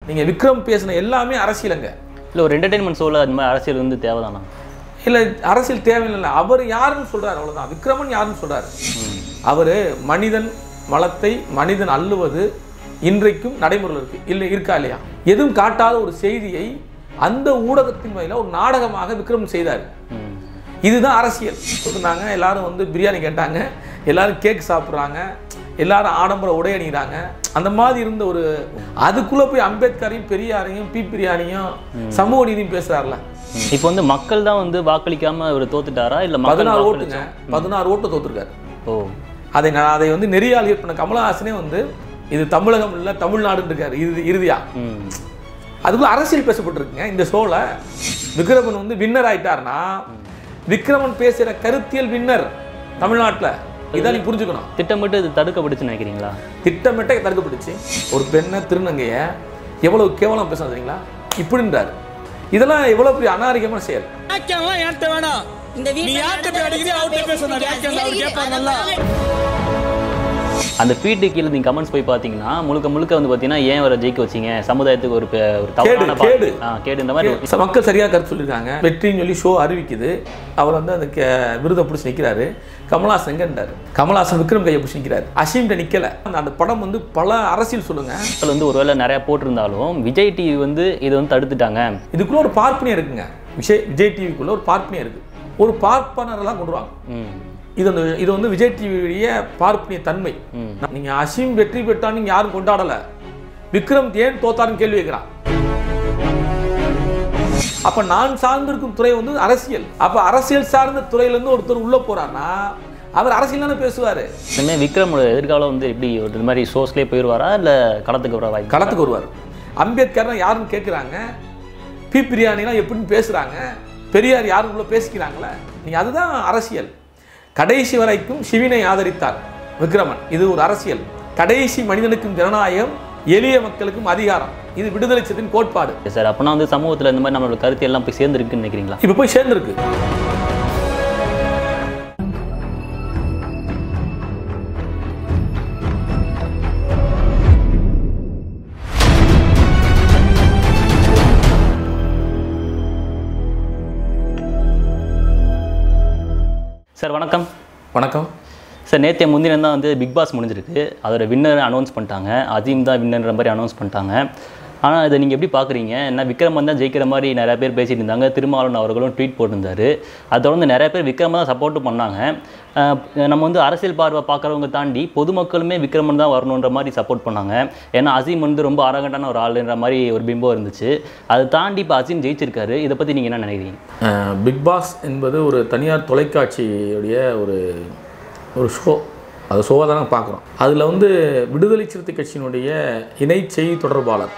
நீங்கள் விக்ரம் பேசின எல்லாமே அரசியலுங்க இல்லை ஒரு என்டர்டைன்மெண்ட் ஷோவில் அது மாதிரி அரசியல் வந்து தேவைதானா இல்லை அரசியல் தேவையில்லை அவர் யாருன்னு சொல்றாரு அவ்வளவுதான் விக்ரமன் யாருன்னு சொல்றாரு அவர் மனிதன் வளத்தை மனிதன் அள்ளுவது இன்றைக்கும் நடைமுறையில் இருக்கு இல்லை இருக்கா இல்லையா எதுவும் காட்டாத ஒரு செய்தியை அந்த ஊடகத்தின் வகையில் ஒரு நாடகமாக விக்ரம் செய்தார் ம் இதுதான் அரசியல் சொன்னாங்க எல்லாரும் வந்து பிரியாணி கேட்டாங்க எல்லாரும் கேக் சாப்பிட்றாங்க எல்லாரும் ஆடம்பர உடை அணிகிறாங்க அந்த மாதிரி இருந்த ஒரு அதுக்குள்ள போய் அம்பேத்கரையும் பெரியாரையும் பி பிரியாணியும் சமூக நீதியும் பேசுறாருல இப்போ வந்து மக்கள் தான் வந்து வாக்களிக்காம அவர் தோத்துட்டாரா இல்லை மக்கள் பதினாறு வாக்களிச்சு- ஓட்டுங்க பதினாறு ஓட்டு தோத்துருக்காரு ஓ அதை நான் அதை வந்து நெறியால் பண்ண கமலஹாசனே வந்து இது தமிழகம் இல்லை தமிழ்நாடுன்னு இருக்காரு இது இறுதியா ம் அதுக்குள்ள அரசியல் பேசப்பட்டிருக்குங்க இந்த ஷோல விக்ரமன் வந்து வின்னர் ஆயிட்டாருன்னா விக்ரமன் பேசுற கருத்தியல் வின்னர் தமிழ்நாட்டுல இதான் நீ புரிஞ்சுக்கணும் திட்டமிட்டு இது தடுக்கப்பட்டுச்சுன்னு நினைக்கிறீங்களா திட்டமிட்ட தடுக்கப்பட்டுச்சு ஒரு பெண்ணை திருநங்கைய எவ்வளவு கேவலம் பேசுறது தெரியுங்களா இப்படின்றாரு இதெல்லாம் எவ்வளவு பெரிய அநாகரிகமான செயல் வாக்கியம்லாம் என்கிட்ட வேணாம் இந்த நீ வீட்ல யார்கிட்ட போய் அடிக்கிறீ அவர்கிட்ட பேச நான் வாக்கியம் அவர் கேட்பாங்கல்ல அந்த ஃபீட்டு கீழே நீங்கள் கமெண்ட்ஸ் போய் பார்த்தீங்கன்னா முழுக்க முழுக்க வந்து பார்த்தீங்கன்னா ஏன் அவரை ஜெயிக்க வச்சீங்க சமுதாயத்துக்கு ஒரு பெ- ஒரு தவறான பா- கேடு. ஆ கேடு இந்த மாதிரி ச- மக்கள் சரியாக கருத்து சொல்லியிருக்காங்க வெற்றின்னு சொல்லி ஷோ அறிவிக்குது அவர் வந்து அந்த கே- விருதை பிடிச்சி நிற்கிறாரு கமல்ஹாசன் எங்கன்றாரு கமல்ஹாசன் விக்ரம் கையை பிடிச்சி நிற்கிறாரு அசீம்கிட்ட நிற்கல அந்த அந்த படம் வந்து பல அரசியல் சொல்லுங்க மக்கள் வந்து ஒருவேளை நிறைய போட்டிருந்தாலும் விஜய் டிவி வந்து இதை வந்து தடுத்துட்டாங்க இதுக்குள்ள ஒரு பார்ப்பனியம் இருக்குங்க விஜய் விஜய் டிவிக்குள்ள ஒரு பார்ப்பனியம் இருக்கு ஒரு பார்ப்பனரெல்லாம் கொண்டு வாங்க ம் இது வந்து இது வந்து விஜய் டிவியுடைய பார்ப்பனிய தன்மை ம். நீங்க அசீம் வெற்றி பெற்றான்னு நீங்க யாரும் கொண்டாடல விக்ரம் ஏன் தோத்தாருன்னு கேள்வி கேட்கிறான் அப்ப நான் சார்ந்திருக்கும் துறை வந்து அரசியல் அப்ப அரசியல் சார்ந்த துறையில இருந்து ஒருத்தர் உள்ள போறாருன்னா அவர் அரசியல் தானே பேசுவாரு இனிமேல் விக்ரமோட எதிர்காலம் வந்து எப்படி ஒரு இது மாதிரி ஷோஸ்லேயே போயிடுவாரா இல்லை களத்துக்கு வர வாய்ப்பு களத்துக்கு வருவார் அம்பேத்கர்னா யாருன்னு கேட்குறாங்க பி பிரியாணிலாம் எப்படின்னு பேசுகிறாங்க பெரியார் யாருக்குள்ள பேசிக்கிறாங்களே நீ அதுதான் அரசியல் கடைசி வரைக்கும் சிவினை ஆதரித்தார் விக்ரமன் இது ஒரு அரசியல் கடைசி மனிதனுக்கும் ஜனநாயகம் எளிய மக்களுக்கும் அதிகாரம் இது விடுதலை சத்தின் கோட்பாடு சார் அப்போனா வந்து சமூகத்தில் இந்த மாதிரி நம்மளோட கருத்து எல்லாம் போய் சேர்ந்துருக்குன்னு நினைக்கிறீங்களா இப்போ போய் சேர்ந்துருக்கு சார் வணக்கம் வணக்கம் சார் நேற்றைய முந்தினம் தான் வந்து பிக் பாஸ் முடிஞ்சிருக்கு அதோட வின்னர் அனௌன்ஸ் பண்ணிட்டாங்க அஜீம் தான் வின்னர்ன்ற மாதிரி அனௌன்ஸ் பண்ணிட்டாங்க ஆனால் இதை நீங்கள் எப்படி பார்க்குறீங்க என்ன விக்ரமன் தான் ஜெயிக்கிற மாதிரி நிறைய பேர் பேசிட்டு இருந்தாங்க திருமாவளவன் அவர்களும் ட்வீட் போட்டிருந்தாரு அதை தொடர்ந்து நிறைய பேர் விக்ரம தான் சப்போர்ட்டும் பண்ணாங்க அஹ் நம்ம வந்து அரசியல் பார்வை பார்க்குறவங்க தாண்டி பொதுமக்களுமே விக்ரமன் தான் வரணுன்ற மாதிரி சப்போர்ட் பண்ணாங்க ஏன்னா அசீம் வந்து ரொம்ப அரகண்டான ஒரு ஆளுன்ற மாதிரி ஒரு பிம்பம் இருந்துச்சு அதை தாண்டி இப்போ அசீம் ஜெயிச்சிருக்காரு இதை பற்றி நீங்கள் என்ன நினைக்கிறீங்க பிக் பாஸ் என்பது ஒரு தனியார் தொலைக்காட்சியுடைய ஒரு ஒரு ஷோ அது ஷோவாக தான் நாங்கள் பார்க்குறோம் அதில் வந்து விடுதலை சிறுத்தை கட்சியினுடைய இணை செய்தி தொடர்பாளர்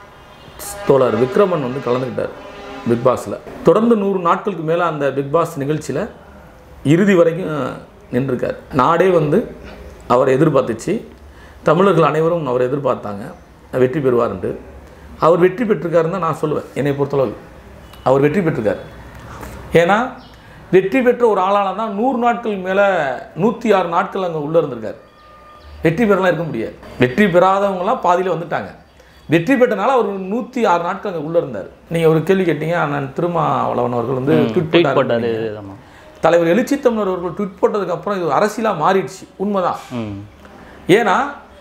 தோழர் விக்ரமன் வந்து கலந்துக்கிட்டார் பிக் பாஸில் தொடர்ந்து நூறு நாட்களுக்கு மேலே அந்த பிக் பாஸ் நிகழ்ச்சியில் இறுதி வரைக்கும் நின்றுருக்கார் நாடே வந்து அவரை எதிர்பார்த்துச்சு தமிழர்கள் அனைவரும் அவரை எதிர்பார்த்தாங்க வெற்றி பெறுவார்ன்ட்டு அவர் வெற்றி பெற்றிருக்காருன்னு தான் நான் சொல்லுவேன் என்னை பொறுத்தளவு அவர் வெற்றி பெற்றிருக்கார் ஏன்னா வெற்றி பெற்ற ஒரு ஆளால் தான் நூறு நாட்கள் மேலே நூற்றி ஆறு நாட்கள் அங்கே உள்ளே இருந்திருக்காரு வெற்றி பெறலாம் இருக்க முடியாது வெற்றி பெறாதவங்களாம் பாதியில் வந்துட்டாங்க வெற்றி பெற்றனால அவர் நூற்றி ஆறு நாட்கள் அங்கே உள்ளே இருந்தார் நீங்கள் ஒரு கேள்வி கேட்டீங்க அண்ணன் திருமாவளவன் அவர்கள் வந்து ட்வீட் ட்வீட் போட்டாரு போட்டாரு ஆமாம் தலைவர் எழுச்சி தமிழர் அவர்கள் ட்வீட் போட்டதுக்கப்புறம் இது அரசியலாக மாறிடுச்சு உண்மைதான் ம் ஏன்னா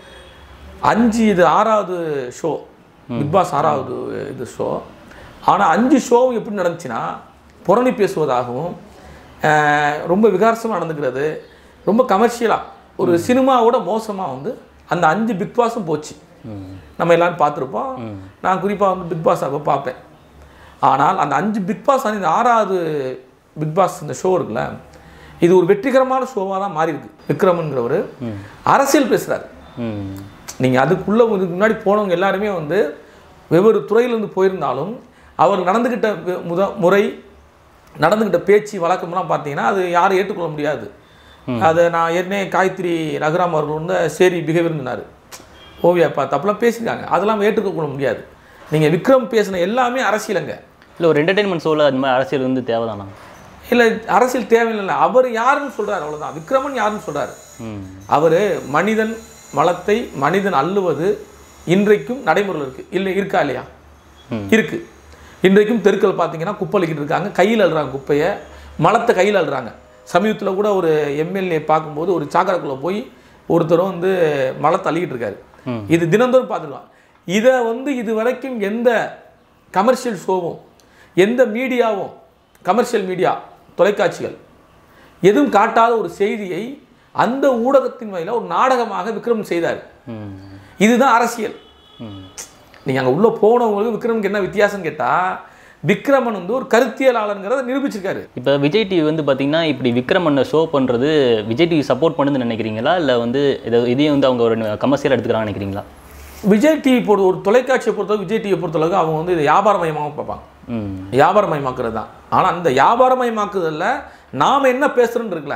அஞ்சு இது ஆறாவது ஷோ பிக் பாஸ் ஆறாவது இது ஷோ ஆனால் அஞ்சு ஷோவும் எப்படி நடந்துச்சுன்னா புரணி பேசுவதாகவும் ஆஹ், ரொம்ப விகாரசமாக நடந்துக்கிறது ரொம்ப கமர்ஷியலாக ஒரு சினிமாவோட மோசமாக வந்து அந்த அஞ்சு பிக் பாஸும் போச்சு நம்ம எல்லாரும் பார்த்துருப்போம் நான் குறிப்பாக வந்து பிக் பாஸ் அப்போ பார்ப்பேன் ஆனால் அந்த அஞ்சு பிக் பாஸ் அந்த ஆறாவது பிக் பாஸ் இந்த ஷோ இருக்குல்ல இது ஒரு வெற்றிகரமான ஷோவாக தான் மாறி இருக்கு விக்ரமன்கிறவர் அரசியல் பேசுகிறாரு ம் நீங்கள் அதுக்குள்ளே இதுக்கு முன்னாடி போனவங்க எல்லாருமே வந்து வெவ்வேறு துறையிலேருந்து போயிருந்தாலும் அவர் நடந்துக்கிட்ட வி- முத முறை நடந்துக்கிட்ட பேச்சு வழக்கம்லாம் பார்த்தீங்கன்னா அது யாரும் ஏற்றுக்கொள்ள முடியாது அதை நான் ஏற்கனவே காயத்ரி ரகுராம் அவர்கள் வந்து சரி பிஹேவியர்னாரு ஓவியா பா தப்புலாம் பேசியிருக்காங்க அதெல்லாம் ஏற்றுக்கொள்ள முடியாது நீங்கள் விக்ரம் பேசின எல்லாமே அரசியலுங்க இல்லை ஒரு என்டர்டைன்மெண்ட் ஷோவில் அந்த மாதிரி அரசியல் வந்து தேவைதானா இல்லை அரசியல் தேவையில்லை அவர் யாருன்னு சொல்றாரு அவ்வளவுதான் விக்ரமன் யாருன்னு சொல்றாரு ம் அவர் மனிதன் வளத்தை மனிதன் அள்ளுவது இன்றைக்கும் நடைமுறையில் இருக்குது இல்லை இருக்கா இல்லையா இருக்கு இன்றைக்கும் தெருக்கள் பார்த்தீங்கன்னா குப்பளிக்கிட்டு இருக்காங்க கையில் அழுறாங்க குப்பையை மலத்தை கையில் அழுறாங்க சமீபத்தில் கூட ஒரு எம்எல்ஏ பார்க்கும்போது ஒரு சாக்கடைக்குள்ளே போய் ஒருத்தரும் வந்து மலத்தை அள்ளிக்கிட்டு இருக்காரு இது தினந்தோறும் பார்த்துக்கலாம் இதை வந்து இது வரைக்கும் எந்த கமர்ஷியல் ஷோவும் எந்த மீடியாவும் கமர்ஷியல் மீடியா தொலைக்காட்சிகள் எதுவும் காட்டாத ஒரு செய்தியை அந்த ஊடகத்தின் வழியில் ஒரு நாடகமாக விக்ரம் செய்தார் ம் இதுதான் அரசியல் ம் நீங்கள் அங்கே உள்ளே போனவங்களுக்கு விக்ரமுக்கு என்ன வித்தியாசம் கேட்டால் விக்ரமன் வந்து ஒரு கருத்தியலாளருங்கிறத நிரூபிச்சிருக்காரு இப்போ விஜய் டிவி வந்து பார்த்தீங்கன்னா இப்படி விக்ரமண்ணை ஷோ பண்ணுறது விஜய் டிவி சப்போர்ட் பண்ணுதுன்னு நினைக்கிறீங்களா இல்லை வந்து இதை இதையும் வந்து அவங்க ஒரு கமர்ஷியல் எடுத்துக்கிறாங்கன்னு நினைக்கிறீங்களா விஜய் டிவி பொறுத்த ஒரு தொலைக்காட்சியை பொறுத்தளவுக்கு விஜய் டிவியை பொறுத்தளவுக்கு அவங்க வந்து இதை வியாபாரமயமாக பார்ப்பாங்க ம் வியாபாரமயமாக்குறது தான் ஆனால் அந்த வியாபாரமயமாக்குதலில் நாம் என்ன பேசுகிறோன்னு இருக்குல்ல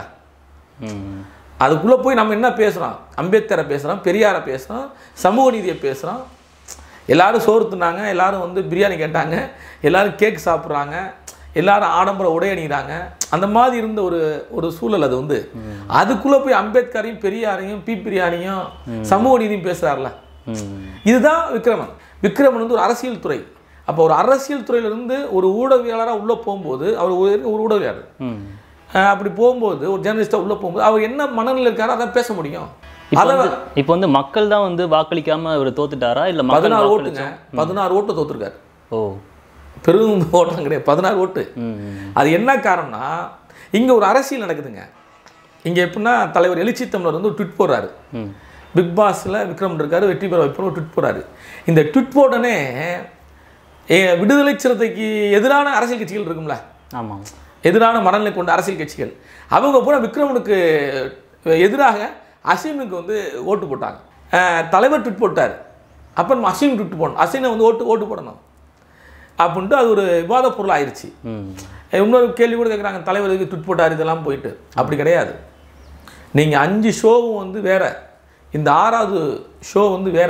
ம் அதுக்குள்ளே போய் நம்ம என்ன பேசுகிறோம் அம்பேத்கரை பேசுகிறோம் பெரியாரை பேசுகிறோம் சமூக நீதியை பேசுகிறோம் எல்லாரும் சோறு தின்னாங்க எல்லாரும் வந்து பிரியாணி கேட்டாங்க எல்லாரும் கேக் சாப்பிட்றாங்க எல்லாரும் ஆடம்பர உடை அணிகிறாங்க அந்த மாதிரி இருந்த ஒரு ஒரு சூழல் அது வந்து அதுக்குள்ளே போய் அம்பேத்கரையும் பெரியாரையும் பி பிரியாணியும் சமூக நீதியும் பேசுகிறார்ல ம் இதுதான் விக்ரமன் விக்ரமன் வந்து ஒரு அரசியல் துறை அப்போ ஒரு அரசியல் துறையிலிருந்து ஒரு ஊடகவியலாளராக உள்ளே போகும்போது அவர் ஒரு ஒரு ஊடகவியலாளர் ம் அஹ் அப்படி போகும்போது ஒரு ஜேர்னலிஸ்டாக உள்ளே போகும்போது அவர் என்ன மனநிலை இருக்காரோ அதான் பேச முடியும் இப்போ அதை வந்து இப்போ வந்து மக்கள் தான் வந்து வாக்களிக்காம அவர் தோத்துட்டாரா இல்லை மக்கள் பதினாறு வாக்களிச்சா- ஓட்டுங்க பதினாறு ஓட்டு தோத்துருக்காரு ஓ பெரும் ஓட்டம் கிடையாது பதினாறு ஓட்டு ம் ம் அது என்ன காரணம்னா இங்கே ஒரு அரசியல் நடக்குதுங்க இங்கே எப்படின்னா தலைவர் எழுச்சி தமிழர் வந்து ஒரு ட்விட் போடுறாரு ம் பிக் பாஸில் விக்ரம் இருக்காரு வெற்றி பெற வைப்போம் ஒரு ட்விட் போடுறாரு இந்த ட்விட் போட்டனே ஏ, விடுதலை சிறுத்தைக்கு எதிரான அரசியல் கட்சிகள் இருக்கும்ல ஆமாம் எதிரான மனநிலை கொண்ட அரசியல் கட்சிகள் அவங்க பூரா விக்ரமனுக்கு எதிராக அசீமுக்கு வந்து ஓட்டு போட்டாங்க அஹ் தலைவர் ட்விட் போட்டார் அப்போ நம்ம அசீம் ட்விட் போடணும் அசீனை வந்து ஓட்டு ஓட்டு போடணும் அப்படின்ட்டு அது ஒரு விவாத பொருள் ஆயிடுச்சு ம் அஹ் இன்னொரு கேள்வி கூட கேட்குறாங்க தலைவருக்கு ட்விட் போட்டார் இதெல்லாம் போயிட்டு அப்படி கிடையாது நீங்கள் அஞ்சு ஷோவும் வந்து வேற இந்த ஆறாவது ஷோ வந்து வேற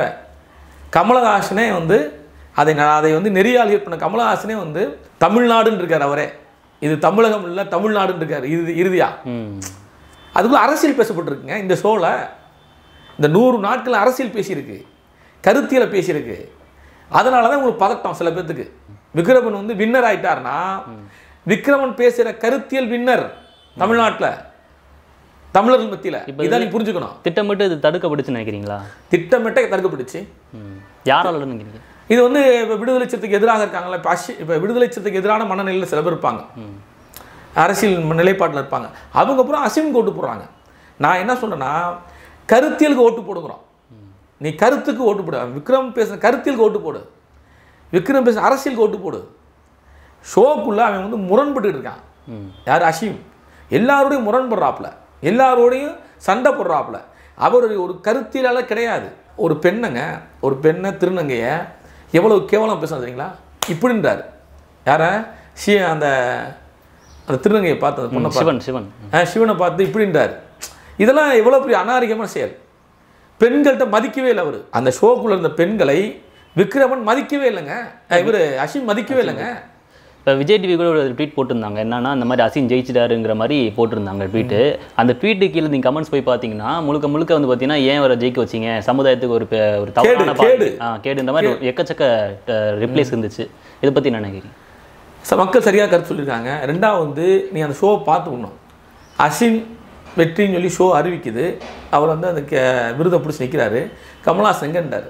கமலஹாசனே வந்து அதை நான் அதை வந்து நெறியாளியர் பண்ண கமலஹாசனே வந்து தமிழ்நாடுன்னு இருக்கார் அவரே இது தமிழகம் இல்லை தமிழ்நாடுன்னு இருக்கார் இது இறுதியா ம் அதுக்குள்ள அரசியல் பேசப்பட்டிருக்குங்க இந்த ஷோவில் இந்த நூறு நாட்கள் அரசியல் பேசியிருக்கு கருத்தியலை பேசியிருக்கு அதனால தான் உங்களுக்கு பதட்டம் சில பேர்த்துக்கு விக்ரமன் வந்து வின்னர் ஆயிட்டார்னா விக்ரமன் பேசுகிற கருத்தியல் வின்னர் தமிழ்நாட்டில் தமிழர்கள் மத்தியில் இதான் நீ புரிஞ்சுக்கணும் திட்டமிட்டு இது தடுக்கப்படுச்சுன்னு நினைக்கிறீங்களா திட்டமிட்ட தடுக்கப்படுச்சு ம் யாரால நினைக்கிறீங்க இது வந்து இப்போ விடுதலை சிறுத்தைக்கு எதிராக இருக்காங்களா இப்போ அஷி இப்போ விடுதலை சிறுத்தைக்கு எதிரான மனநிலையில் சில பேர் இருப்பாங்க ம் அரசியல் நிலைப்பாட்டில் இருப்பாங்க அவங்க அப்புறம் அசிமுக்கு ஓட்டு போடுறாங்க நான் என்ன சொல்றேன்னா கருத்தியலுக்கு ஓட்டு போடுங்கிறோம் நீ கருத்துக்கு ஓட்டு போடு விக்ரம் பேசுன கருத்தியலுக்கு ஓட்டு போடு விக்ரம் பேசுன அரசியலுக்கு ஓட்டு போடு ஷோக்குள்ளே அவன் வந்து முரண்பட்டு இருக்கான் ம் யார் அஷீம் எல்லாரோடையும் முரண்படுறாப்புல எல்லாரோடையும் சண்டை போடுறாப்புல அவர் ஒரு கருத்தியலாளர் கிடையாது ஒரு பெண்ணுங்க ஒரு பெண்ணை திருநங்கைய எவ்வளவு கேவலம் பேசுறது தெரியுங்களா இப்படின்றார் யார ஷி அந்த அந்த திருநங்கையை பார்த்து அந்த பொண்ணை பார்த்து சிவன் சிவன் ஆ, சிவனை பார்த்து இப்படின்றார் இதெல்லாம் எவ்வளோ பெரிய அநாகரிகமான செயல் பெண்கள்கிட்ட மதிக்கவே இல்லை அவர் அந்த ஷோக்குள்ள இருந்த பெண்களை விக்ரமன் மதிக்கவே இல்லைங்க இவர் அஷிம் மதிக்கவே இல்லைங்க இப்போ விஜய் டிவி கூட ஒரு ட்வீட் போட்டிருந்தாங்க என்னன்னா இந்த மாதிரி அசின் ஜெயிச்சிட்டாருங்கிற மாதிரி போட்டிருந்தாங்க ட்வீட்டு அந்த ட்வீட்டு கீழே நீங்கள் கமெண்ட்ஸ் போய் பார்த்தீங்கன்னா முழுக்க முழுக்க வந்து பார்த்தீங்கன்னா ஏன் அவரை ஜெயிக்க வச்சீங்க சமுதாயத்துக்கு ஒரு பெ- ஒரு தவறான கேடு, பார்வை. கேடு. ஆ கேடு இந்த மாதிரி எக்கச்சக்க ரிப்ளைஸ் இருந்துச்சு இதை பற்றி என்ன நினைக்கிறீங்க ச- மக்கள் சரியாக கருத்து சொல்லியிருக்காங்க ரெண்டாவது வந்து நீ அந்த ஷோவை பார்த்துக்கணும் அசின் வெற்றின்னு சொல்லி ஷோ அறிவிக்குது அவர் வந்து அந்த கே விருதை பிடிச்சி நிற்கிறாரு கமல்ஹாசன் எங்கன்றார்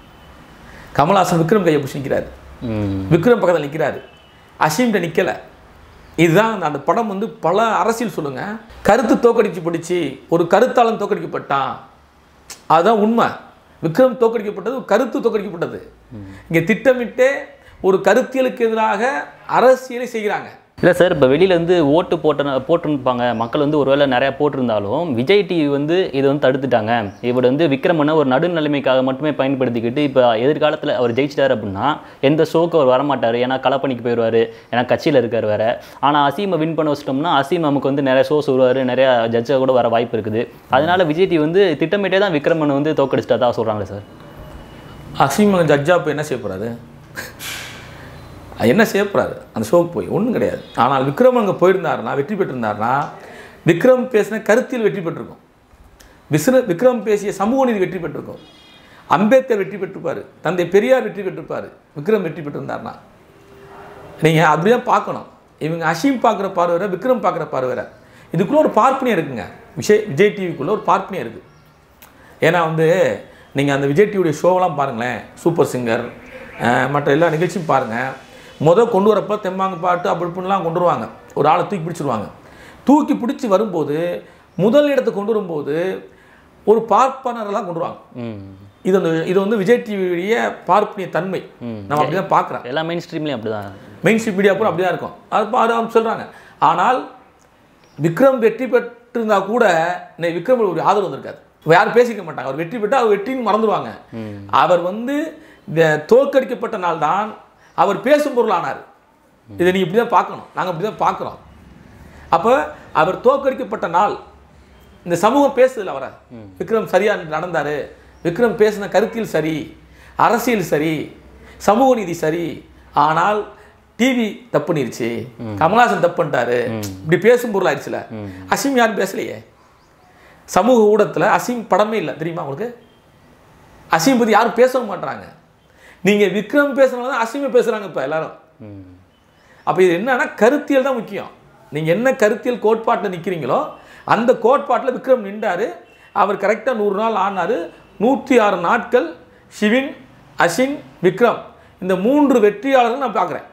கமல்ஹாசன் விக்ரம் கையை பிடிச்சி நிற்கிறாரு ம் விக்ரம் பக்கத்தில் நிற்கிறாரு அசீம்கிட்ட நிற்கலை இதுதான் அந்த- அந்த படம் வந்து பல அரசியல் சொல்லுங்க கருத்து தோக்கடிச்சு படிச்சு ஒரு கருத்தாளன் தோக்கடிக்கப்பட்டான் அதுதான் உண்மை விக்ரம் தோக்கடிக்கப்பட்டது ஒரு கருத்து தோக்கடிக்கப்பட்டது இங்கே திட்டமிட்டே ஒரு கருத்தியலுக்கு எதிராக அரசியலை செய்கிறாங்க இல்லை சார் இப்போ வெளியிலேருந்து ஓட்டு போட்ட போட்டிருப்பாங்க மக்கள் வந்து ஒருவேளை நிறையா போட்டிருந்தாலும் விஜய் டிவி வந்து இதை வந்து தடுத்துட்டாங்க இவர் வந்து விக்ரமனை ஒரு நடுநிலைமைக்காக மட்டுமே பயன்படுத்திக்கிட்டு இப்போ எதிர்காலத்தில் அவர் ஜெயிச்சிட்டார் அப்படின்னா எந்த ஷோக்கு அவர் வரமாட்டார் ஏன்னா களப்பணிக்கு போயிடுவார் ஏன்னா கட்சியில் இருக்கார் வேற ஆனால் அசீமை வின் பண்ண வச்சிட்டோம்னா அசீம் நமக்கு வந்து நிறைய ஷோஸ் வருவார் நிறைய ஜட்ஜாக கூட வர வாய்ப்பு இருக்குது அதனால விஜய் டிவி வந்து திட்டமிட்டே தான் விக்ரமனை வந்து தோக்கடிச்சிட்டா தான் சொல்கிறாங்க சார் அசீம் ஜட்ஜா போய் என்ன செய்ய போறாரு என்ன செய்ய போறாரு அந்த ஷோக்கு போய் ஒன்றும் கிடையாது ஆனால் விக்ரம் அங்கே போயிருந்தாருன்னா வெற்றி பெற்றிருந்தாருன்னா விக்ரம் பேசின கருத்தில் வெற்றி பெற்றிருக்கும் விஸ்ர விக்ரம் பேசிய சமூக நீதி வெற்றி பெற்றிருக்கும் அம்பேத்கர் வெற்றி பெற்றிருப்பார் தந்தை பெரியார் வெற்றி பெற்றிருப்பார் விக்ரம் வெற்றி பெற்றிருந்தார்னா நீங்கள் அப்படியே பார்க்கணும் இவங்க அஷீம் பார்க்குற பார்வை வேற விக்ரம் பார்க்குற பார்வை வேற இதுக்குள்ளே ஒரு பார்ப்பனியம் இருக்குங்க விஜய் விஜய் டிவிக்குள்ளே ஒரு பார்ப்பனியம் இருக்குது ஏன்னா வந்து நீங்கள் அந்த விஜய் டிவியுடைய ஷோவெல்லாம் பாருங்களேன் சூப்பர் சிங்கர் அஹ், மற்ற எல்லா நிகழ்ச்சியும் பாருங்கள் முதல் கொண்டு வரப்போ தெம்மாங்க பாட்டு அப்படி இப்படிலாம் கொண்டு வருவாங்க ஒரு ஆளை தூக்கி பிடிச்சிருவாங்க தூக்கி பிடிச்சி வரும்போது முதல் இடத்தை கொண்டு வரும்போது ஒரு பார்ப்பனரெல்லாம் கொண்டு வருவாங்க ம் இது வந்து இது வந்து விஜய் டிவியுடைய பார்ப்பனிய தன்மை நம்ம அப்படி தான் பார்க்குறோம் எல்லா மெயின் ஸ்ட்ரீம்லேயும் அப்படி தான் மெயின் ஸ்ட்ரீம் மீடியா பூரா அப்படி தான் இருக்கும் அது பாரு அவங்க சொல்கிறாங்க ஆனால் விக்ரம் வெற்றி பெற்றிருந்தா கூட இன்னைக்கு விக்ரம் ஒரு ஆதரவு வந்திருக்காது இப்ப யாரும் பேசிக்க மாட்டாங்க அவர் வெற்றி பெற்றால் அவர் வெற்றின்னு மறந்துடுவாங்க அவர் வந்து இந்த தோற்கடிக்கப்பட்ட நாள் தான் அவர் பேசும் பொருள் ஆனார் இதை நீ இப்படி தான் பார்க்கணும் நாங்கள் இப்படி தான் பார்க்குறோம் அப்போ அவர் தோற்கடிக்கப்பட்ட நாள் இந்த சமூகம் பேசுதில்ல அவரை விக்ரம் சரியா நடந்தார் விக்ரம் பேசின கருத்தியல் சரி அரசியல் சரி சமூக நீதி சரி ஆனால் டிவி தப்பு பண்ணிருச்சு கமல்ஹாசன் தப்பு பண்ணிட்டாரு இப்படி பேசும் பொருள் ஆயிடுச்சுல அசீம் யாரும் பேசலையே சமூக ஊடகத்தில் அசீம் படமே இல்லை தெரியுமா உங்களுக்கு அசீம் பற்றி யாரும் பேசவும் மாட்றாங்க நீங்கள் விக்ரம் பேசுனால தான் அசீமை பேசுகிறாங்க இப்போ எல்லாரும் ம் அப்போ இது என்னன்னா கருத்தியல் தான் முக்கியம் நீங்கள் என்ன கருத்தியல் கோட்பாட்டில் நிற்கிறீங்களோ அந்த கோட்பாட்டில் விக்ரம் நின்றாரு அவர் கரெக்டாக நூறு நாள் ஆனார் நூற்றி ஆறு நாட்கள் ஷிவின் அஷின் விக்ரம் இந்த மூன்று வெற்றியாளர்கள் நான் பார்க்குறேன்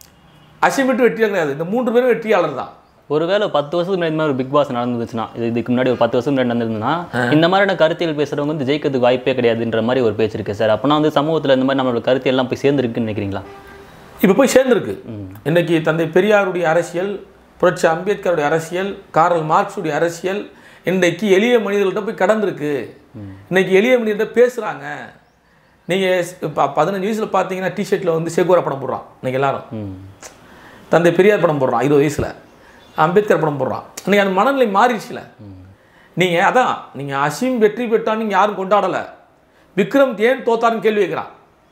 அஷின் மட்டும் வெற்றியாளர் கிடையாது இந்த மூன்று பேரும் வெற்றியாளர் தான் ஒருவேளை பத்து வருஷத்துக்கு முன்னாடி இந்த மாதிரி ஒரு பிக் பாஸ் நடந்துச்சுன்னா இது இதுக்கு முன்னாடி ஒரு பத்து வருஷம் முன்னாடி நடந்திருந்ததுன்னா இந்த மாதிரியான கருத்தியல் பேசுறவங்க வந்து ஜெயிக்கிறதுக்கு வாய்ப்பே கிடையாதுன்ற மாதிரி ஒரு பேச்சு இருக்கு சார் அப்போனா வந்து சமூகத்தில் இந்த மாதிரி நம்மளோட கருத்தியல் எல்லாம் போய் சேர்ந்துருக்குன்னு நினைக்கிறீங்களா இப்போ போய் சேர்ந்துருக்கு இன்னைக்கு தந்தை பெரியாருடைய அரசியல் புரட்சி அம்பேத்கருடைய அரசியல் காரல் மார்க்ஸுடைய அரசியல் இன்றைக்கு எளிய மனிதர்கள்ட்ட போய் கடந்திருக்கு இன்னைக்கு எளிய மனிதர்கிட்ட பேசுகிறாங்க நீங்கள் இப்போ பதினஞ்சு வயசில் பார்த்தீங்கன்னா டிஷர்ட்டில் வந்து சேகோரா படம் போடுறான் இன்னைக்கு எல்லாரும் ம் தந்தை பெரியார் படம் போடுறான் இருபது வயசில் அம்பேத்கர் படம் போடுறான் இன்னைக்கு அந்த மனநிலை மாறிடுச்சுல நீங்கள் அதான் நீங்கள் அசீம் வெற்றி பெற்றான்னு நீங்கள் யாரும் கொண்டாடலை விக்ரம் ஏன் தோத்தாருன்னு கேள்வி கேட்குறான்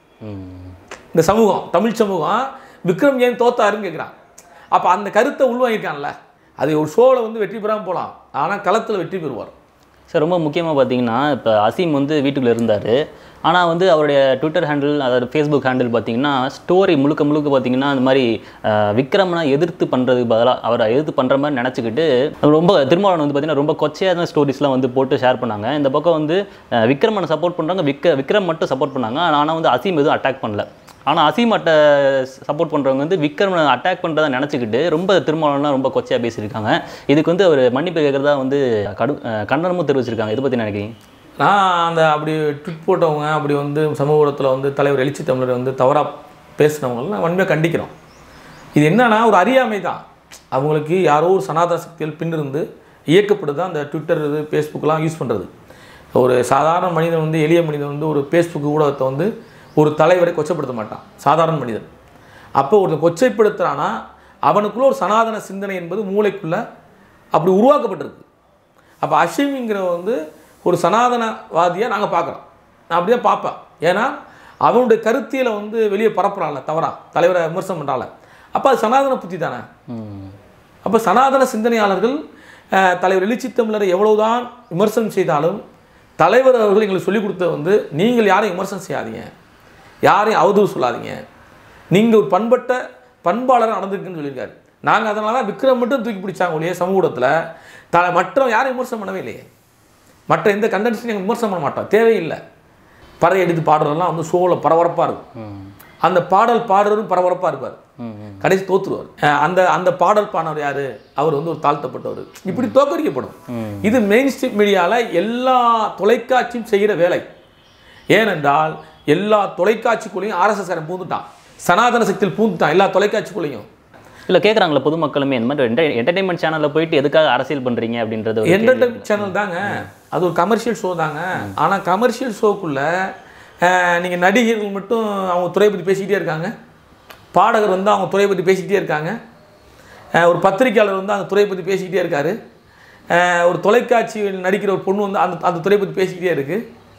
ம் இந்த சமூகம் தமிழ் சமூகம் விக்ரம் ஏன் தோத்தாருன்னு கேட்குறான் அப்போ அந்த கருத்தை உள்வாங்கியிருக்கான்ல அது ஒரு ஷோவில் வந்து வெற்றி பெறாமல் போகலாம் ஆனால் களத்தில் வெற்றி பெறுவார் சார் ரொம்ப முக்கியமாக பார்த்தீங்கன்னா இப்போ அசீம் வந்து வீட்டுக்குள்ள இருந்தார் ஆனால் வந்து அவருடைய ட்விட்டர் ஹேண்டில் அதாவது ஃபேஸ்புக் ஹேண்டில் பார்த்தீங்கன்னா ஸ்டோரி முழுக்க முழுக்க பார்த்தீங்கன்னா அந்த மாதிரி அஹ், விக்ரமனை எதிர்த்து பண்ணுறதுக்கு பதிலாக அவரை எதிர்த்து பண்ணுற மாதிரி நினச்சிக்கிட்டு ரொம்ப திருமாவளவன் வந்து பார்த்தீங்கன்னா ரொம்ப கொச்சையான ஸ்டோரிஸ்லாம் வந்து போட்டு ஷேர் பண்ணாங்க இந்த பக்கம் வந்து அஹ், விக்ரமனை சப்போர்ட் பண்ணுறாங்க விக்ர விக்ரம் மட்டும் சப்போர்ட் பண்ணாங்க ஆனால் வந்து அசீம் எதுவும் அட்டாக் பண்ணல ஆனால் அசீம் அட்டை சப்போர்ட் பண்ணுறவங்க வந்து விக்ரமனை அட்டாக் பண்ணுறதா நினச்சிக்கிட்டு ரொம்ப திருமாவளவன்லாம் ரொம்ப கொச்சையாக பேசியிருக்காங்க இதுக்கு வந்து அவர் மன்னிப்பு கேட்குறதா வந்து கடு அஹ், கண்டனமும் தெரிவிச்சிருக்காங்க இதை பற்றி நினைக்கிறீங்க நான் அந்த அப்படி ட்விட் போட்டவங்க அப்படி வந்து சமூக ஊடகத்தில் வந்து தலைவர் எழுச்சி தமிழர் வந்து தவறாக பேசினவங்கள நான் வன்மையாக கண்டிக்கிறோம் இது என்னன்னா ஒரு அறியாமை தான் அவங்களுக்கு யாரோ ஒரு சனாதன சக்திகள் பின்னிருந்து இயக்கப்படுது தான் அந்த ட்விட்டர் இது ஃபேஸ்புக்கெலாம் யூஸ் பண்ணுறது ஒரு சாதாரண மனிதன் வந்து எளிய மனிதன் வந்து ஒரு ஃபேஸ்புக் ஊடகத்தை வந்து ஒரு தலைவரை கொச்சப்படுத்த மாட்டான் சாதாரண மனிதன் அப்போ ஒருத்தன் கொச்சைப்படுத்துறானா அவனுக்குள்ள ஒரு சனாதன சிந்தனை என்பது மூளைக்குள்ள அப்படி உருவாக்கப்பட்டிருக்கு அப்போ அஷிமிங்கிற வந்து ஒரு சனாதனவாதியாக நாங்கள் பார்க்குறோம் நான் அப்படி தான் பார்ப்பேன் ஏன்னா அவனுடைய கருத்தியலை வந்து வெளியே பரப்புறான்ல தவறா தலைவரை விமர்சனம் பண்ணுறாள் அப்போ அது சனாதன புத்தி தானே ம் அப்போ சனாதன சிந்தனையாளர்கள் அஹ், தலைவர் எழுச்சி தமிழரை எவ்வளவுதான் விமர்சனம் செய்தாலும் தலைவர் அவர்கள் எங்களுக்கு சொல்லிக் கொடுத்தது வந்து நீங்கள் யாரையும் விமர்சனம் செய்யாதீங்க யாரையும் அவதூறு சொல்லாதீங்க நீங்கள் ஒரு பண்பட்ட பண்பாளராக நடந்திருக்குன்னு சொல்லியிருக்காரு நாங்கள் அதனால தான் விக்ரம் மட்டும் தூக்கி பிடிச்சாங்க ஒழிய சமூகத்தில் த மற்ற யாரையும் விமர்சனம் பண்ணவே இல்லையே மற்ற எந்த கண்டென்ட்ஸையும் நாங்கள் விமர்சனம் பண்ண மாட்டோம் தேவையில்லை பறை எடுத்து பாடுறதெல்லாம் வந்து ஷோவில் பரபரப்பாக இருக்கும் ம் அந்த பாடல் பாடுறவரும் பரபரப்பாக இருப்பார் ம் ம் கடைசி தோத்துருவார் அஹ் அந்த அந்த பாடல் பாடினவர் யாரு அவர் வந்து ஒரு தாழ்த்தப்பட்டவர் இப்படி தோற்கடிக்கப்படும் இது மெயின் ஸ்ட்ரீம் மீடியாவில் எல்லா தொலைக்காட்சியும் செய்கிற வேலை ஏனென்றால் எல்லா தொலைக்காட்சிக்குள்ளேயும் ஆர்எஸ்எஸ் காரன் பூந்துட்டான் சனாதன சக்தியில் பூந்துட்டான் எல்லா தொலைக்காட்சிக்குள்ளேயும் இல்லை கேட்குறாங்களே பொதுமக்களுமே இந்த மாதிரி என்டர்டைன்மெண்ட் சேனலில் போயிட்டு எதுக்காக அரசியல் பண்ணுறீங்க அப்படின்றது ஒரு கேள்வி. என்டர்டைன்மெண்ட் சேனல் தாங்க அது ஒரு கமர்ஷியல் ஷோ தாங்க ஆனால் கமர்ஷியல் ஷோக்குள்ள நீங்கள் நடிகர்கள் மட்டும் அவங்க துறையை பற்றி பேசிக்கிட்டே இருக்காங்க பாடகர் வந்து அவங்க துறையை பற்றி பேசிக்கிட்டே இருக்காங்க அஹ் ஒரு பத்திரிக்கையாளர் வந்து அந்த துறையை பற்றி பேசிக்கிட்டே இருக்காரு அஹ் ஒரு தொலைக்காட்சியில் நடிக்கிற ஒரு பொண்ணு வந்து அந்த அந்த துறையை பற்றி பேசிக்கிட்டே இருக்கு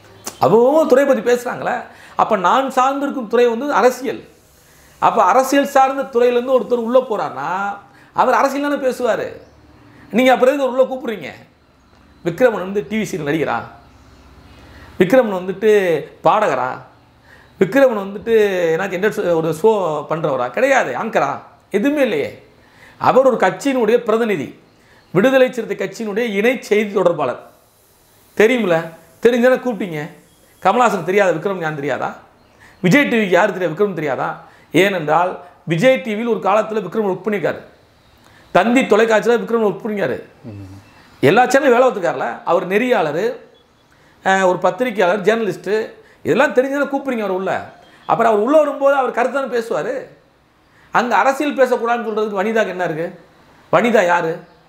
அவங்க துறையை பற்றி பேசுகிறாங்களே அப்போ நான் சார்ந்திருக்கும் துறை வந்து அரசியல் அப்போ அரசியல் சார்ந்த துறையிலேருந்து ஒருத்தர் உள்ளே போகிறாருன்னா அவர் அரசியல் தானே பேசுவார் நீங்கள் அப்புறம் எதுக்கு உள்ளே கூப்பிட்றீங்க விக்ரமன் வந்து டிவி சீரியல் நடிகரா விக்ரமன் வந்துட்டு பாடகரா விக்ரமன் வந்துட்டு எனக்கு என்ன ஒரு ஷோ பண்ணுறவரா கிடையாது ஆங்கரா எதுவுமே இல்லையே அவர் ஒரு கட்சியினுடைய பிரதிநிதி விடுதலை சிறுத்தை கட்சியினுடைய இணை செய்தி தொடர்பாளர் தெரியுமில்ல தெரிஞ்சானே கூப்பிட்டீங்க கமல்ஹாசன் தெரியாத விக்ரம் ஞான் தெரியாதா விஜய் டிவிக்கு யார் தெரியாது விக்ரம் தெரியாதா ஏனென்றால் விஜய் டிவியில் ஒரு காலத்தில் விக்ரம் ஒர்க் பண்ணியிருக்காரு தந்தி தொலைக்காட்சியில் விக்ரம் ஒர்க் பண்ணிருக்காரு எல்லா சேனலும் வேலை பார்த்துருக்காருல அவர் நெறியாளர் அஹ், ஒரு பத்திரிக்கையாளர் ஜேர்னலிஸ்ட்டு இதெல்லாம் தெரிஞ்சதானே கூப்பிடுறீங்க அவர் உள்ள அப்புறம் அவர் உள்ளே வரும்போது அவர் கருத்தானே பேசுவார் அங்கே அரசியல் பேசக்கூடாதுன்னு சொல்கிறதுக்கு வனிதாக்கு என்ன இருக்குது வனிதா யார்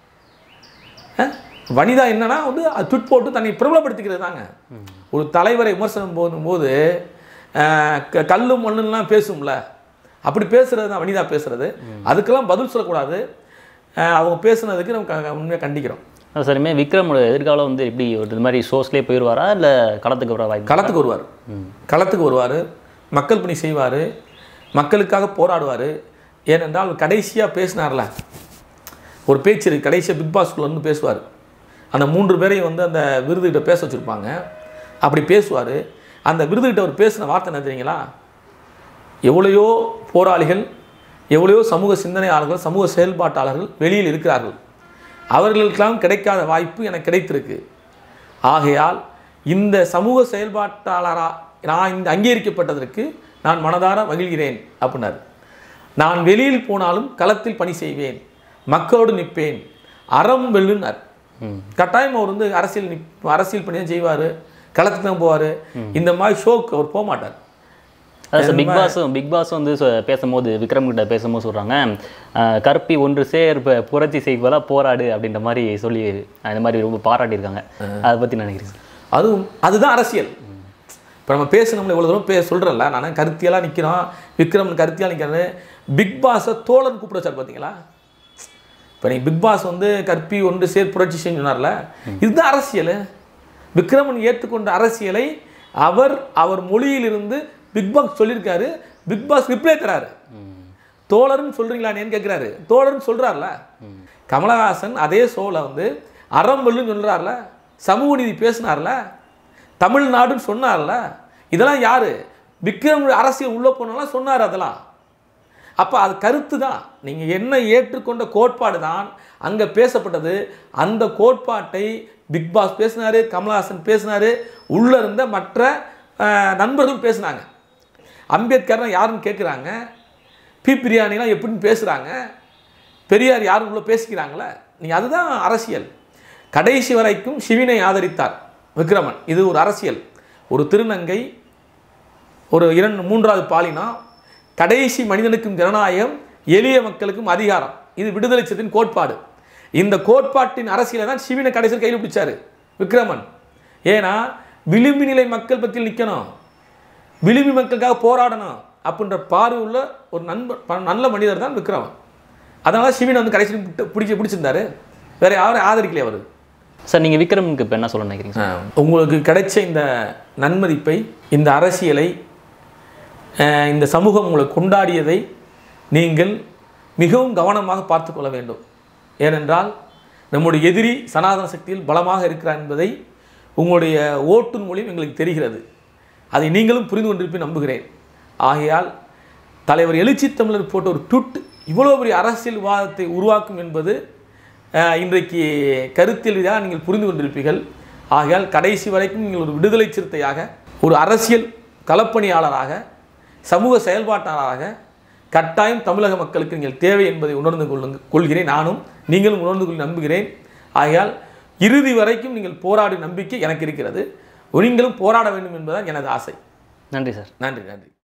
வனிதா என்னன்னா வந்து அது ட்விட் போட்டு தன்னை பிரபலப்படுத்திக்கிறது தாங்க ஒரு தலைவரை விமர்சனம் போதும்போது அஹ், க- கல்லு மண்ணுலாம் பேசும்ல அப்படி பேசுறது தான் வனிதா பேசுறது அதுக்கெல்லாம் பதில் சொல்லக்கூடாது அஹ், அவங்க பேசுனதுக்கு நம்ம க- உண்மையாக கண்டிக்கிறோம் சரிமே விக்ரமோட எதிர்காலம் வந்து எப்படி ஒரு இது மாதிரி ஷோஸ்லேயே போயிடுவாரா இல்லை களத்துக்கு வர வாய்ப்பு களத்துக்கு வருவார் களத்துக்கு வருவார் மக்கள் பணி செய்வார் மக்களுக்காக போராடுவார் ஏனென்றால் கடைசியாக பேசினார்ல ஒரு பேச்சு இருக்கு கடைசியாக பிக் பாஸ்குள்ள வந்து பேசுவார் அந்த மூன்று பேரையும் வந்து அந்த விருதுகிட்ட பேச வச்சுருப்பாங்க அப்படி பேசுவார் அந்த விருதுகிட்ட அவர் பேசின வார்த்தை என்ன தெரியுங்களா எவ்வளையோ போராளிகள் எவ்வளையோ சமூக சிந்தனையாளர்கள் சமூக செயல்பாட்டாளர்கள் வெளியில் இருக்கிறார்கள் அவர்களுக்கெல்லாம் கிடைக்காத வாய்ப்பு எனக்கு கிடைத்திருக்கு ஆகையால் இந்த சமூக செயல்பாட்டாளராக நான் இந்த அங்கீகரிக்கப்பட்டதற்கு நான் மனதார மகிழ்கிறேன் அப்படின்னாரு நான் வெளியில் போனாலும் களத்தில் பணி செய்வேன் மக்களோடு நிற்பேன் அறம் வெல்லுனார் கட்டாயம் அவர் வந்து அரசியல் நிப் அரசியல் பணி தான் செய்வார் களத்துக்கு தான் போவார் இந்த மாதிரி ஷோக்கு அவர் போக மாட்டார் அதாவது சார் பிக் பாஸும் பிக் பாஸ் வந்து சொ- பேசும்போது விக்ரம் கிட்ட பேசும்போது சொல்கிறாங்க கருப்பி ஒன்று சேர் ப- புரட்சி செய்வதா போராடு அப்படின்ற மாதிரி சொல்லி அஹ், இந்த மாதிரி ரொம்ப பாராட்டியிருக்காங்க அதை பற்றி நினைக்கிறீங்க அதுவும் அதுதான் அரசியல் இப்போ நம்ம பேசணும்ல இவ்வளோ தூரம் பே சொல்கிறேன்ல நான் கருத்தியெல்லாம் நிற்கிறோம் விக்ரமன் கருத்தியாக நிற்கிறது பிக் பாஸை தோழன் கூப்பிட வச்சார் பார்த்தீங்களா இப்போ நீங்கள் பிக் பாஸ் வந்து கற்பி ஒன்று சேர் புரட்சி செஞ்சு சொன்னார்ல இதுதான் அரசியல் விக்ரமன் ஏற்றுக்கொண்ட அரசியலை அவர் அவர் மொழியிலிருந்து பிக் பாஸ் சொல்லியிருக்காரு பிக் பாஸ் ரிப்ளை தராரு தோழர்னு சொல்கிறீங்களான்னு கேட்குறாரு தோழர்னு சொல்கிறார்ல கமலஹாசன் அதே ஷோவில் வந்து அறம் வெல்லுன்னு சொல்கிறார்ல சமூக நீதி பேசினார்ல தமிழ்நாடுன்னு சொன்னார்ல இதெல்லாம் யார் விக்ரம் அரசியல் உள்ளே போனாலும் சொன்னார் அதெல்லாம் அப்போ அது கருத்து தான் நீங்கள் என்ன ஏற்றுக்கொண்ட கோட்பாடு தான் அங்கே பேசப்பட்டது அந்த கோட்பாட்டை பிக் பாஸ் பேசினாரு கமலஹாசன் பேசினாரு உள்ளே இருந்த மற்ற அஹ், நண்பர்கள் பேசினாங்க அம்பேத்கர்னா யாருன்னு கேட்குறாங்க பி பிரியாணிலாம் எப்படின்னு பேசுகிறாங்க பெரியார் யாரும் உள்ள பேசிக்கிறாங்களே நீங்கள் அதுதான் அரசியல் கடைசி வரைக்கும் சிவினை ஆதரித்தார் விக்ரமன் இது ஒரு அரசியல் ஒரு திருநங்கை ஒரு இரண்டு மூன்றாவது பாலினா கடைசி மனிதனுக்கும் ஜனநாயகம் எளிய மக்களுக்கும் அதிகாரம் இது விடுதலை சிறுத்தையின் கோட்பாடு இந்த கோட்பாட்டின் அரசியலை தான் சிவினை கடைசியில் கையில் பிடிச்சாரு விக்ரமன் ஏன்னா விளிம்பு நிலை மக்கள் பற்றியில் நிற்கணும் விளிம்பு மக்களுக்காக போராடணும் அப்படின்ற பார்வை உள்ள ஒரு நண்பர் ப- நல்ல மனிதர் தான் விக்ரமன் அதனால சிவினை வந்து கடைசியில் பிடி- பிடிச்சி பிடிச்சிருந்தாரு வேற யாரும் ஆதரிக்கலையே அவர் சார் நீங்கள் விக்ரமுக்கு இப்போ என்ன சொல்ல நினைக்கிறீங்க சார்? உங்களுக்கு கிடைச்ச இந்த நன்மதிப்பை இந்த அரசியலை அஹ், இந்த சமூகம் உங்களை கொண்டாடியதை நீங்கள் மிகவும் கவனமாக பார்த்து கொள்ள வேண்டும் ஏனென்றால் நம்முடைய எதிரி சனாதன சக்தியில் பலமாக இருக்கிறார் என்பதை உங்களுடைய ஓட்டின் மூலியம் எங்களுக்கு தெரிகிறது அதை நீங்களும் புரிந்து கொண்டிருப்பேன் நம்புகிறேன் ஆகையால் தலைவர் எழுச்சி தமிழர் போட்ட ஒரு ட்விட் இவ்வளோ பெரிய அரசியல் விவாதத்தை உருவாக்கும் என்பது அஹ், இன்றைக்கு கருத்தில் ரீதியாக நீங்கள் புரிந்து கொண்டிருப்பீர்கள் ஆகையால் கடைசி வரைக்கும் நீங்கள் ஒரு விடுதலை சிறுத்தையாக ஒரு அரசியல் களப்பணியாளராக சமூக செயல்பாட்டாளராக கட்டாயம் தமிழக மக்களுக்கு நீங்கள் தேவை என்பதை உணர்ந்து கொள்ளுங்க கொள்கிறேன் நானும் நீங்களும் உணர்ந்து கொள்ள நம்புகிறேன் ஆகையால் இறுதி வரைக்கும் நீங்கள் போராடும் நம்பிக்கை எனக்கு இருக்கிறது நீங்களும் போராட வேண்டும் என்பதுதான் எனது ஆசை நன்றி சார் நன்றி நன்றி